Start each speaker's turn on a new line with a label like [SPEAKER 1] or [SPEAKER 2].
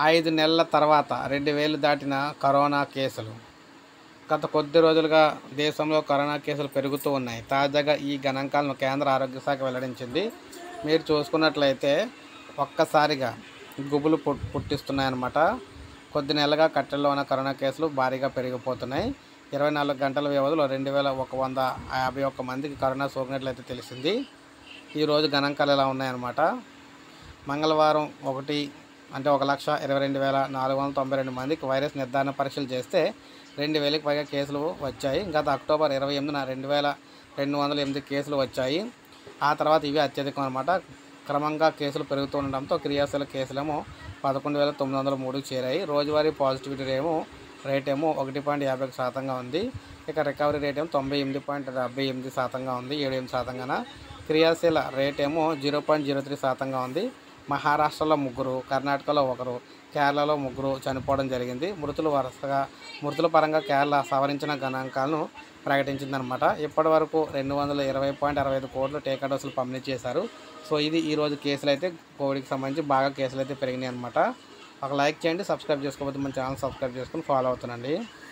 [SPEAKER 1] ఐదు నెలల తర్వాత రెండు వేలు దాటిన కరోనా కేసులు గత కొద్ది రోజులుగా దేశంలో కరోనా కేసులు పెరుగుతూ ఉన్నాయి తాజాగా ఈ గణాంకాలను కేంద్ర ఆరోగ్య శాఖ వెల్లడించింది మీరు చూసుకున్నట్లయితే ఒక్కసారిగా గుబులు పుట్ పుట్టిస్తున్నాయన్నమాట కొద్ది నెలలుగా కట్టెల్లో ఉన్న కరోనా కేసులు భారీగా పెరిగిపోతున్నాయి ఇరవై నాలుగు గంటల వ్యవధిలో రెండు వేల ఒక వంద యాభై ఒక్క మందికి కరోనా సోకినట్లయితే తెలిసింది ఈరోజు గణాంకాలు ఎలా ఉన్నాయన్నమాట మంగళవారం ఒకటి అంటే ఒక లక్ష ఇరవై రెండు వేల నాలుగు వందల తొంభై రెండు మందికి వైరస్ నిర్ధారణ పరీక్షలు చేస్తే రెండు వేలకు పైగా కేసులు వచ్చాయి గత అక్టోబర్ ఇరవై ఎనిమిదిన రెండు వేల రెండు వందల ఎనిమిది కేసులు వచ్చాయి ఆ తర్వాత ఇవి అత్యధికం అనమాట క్రమంగా కేసులు పెరుగుతూ ఉండడంతో క్రియాశీల కేసులేమో పదకొండు వేల తొమ్మిది వందల మూడుకి చేరాయి రోజువారీ పాజిటివిటీ ఏమో రేట్ ఏమో ఒకటి పాయింట్ యాభై ఒక శాతంగా ఉంది ఇక రికవరీ రేట్ ఏమో తొంభై ఎనిమిది పాయింట్ డెబ్బై ఎనిమిది శాతంగా ఉంది ఏడు ఎనిమిది శాతంగాన క్రియాశీల రేట్ ఏమో జీరో పాయింట్ జీరో త్రీ శాతంగా ఉంది మహారాష్ట్రలో ముగ్గురు కర్ణాటకలో ఒకరు కేరళలో ముగ్గురు చనిపోవడం జరిగింది మృతులు వరుసగా మృతుల పరంగా కేరళ సవరించిన గణాంకాలను ప్రకటించిందనమాట ఇప్పటి వరకు రెండు వందల ఇరవై పాయింట్ అరవై ఐదు కోట్ల టీకా డోసులు పంపిణీ చేశారు సో ఇది ఈరోజు కేసులు అయితే కోవిడ్కి సంబంధించి బాగా కేసులు అయితే పెరిగినాయి అనమాట ఒక లైక్ చేయండి సబ్స్క్రైబ్ చేసుకోకపోతే మన ఛానల్ సబ్స్క్రైబ్ చేసుకుని ఫాలో అవుతానండి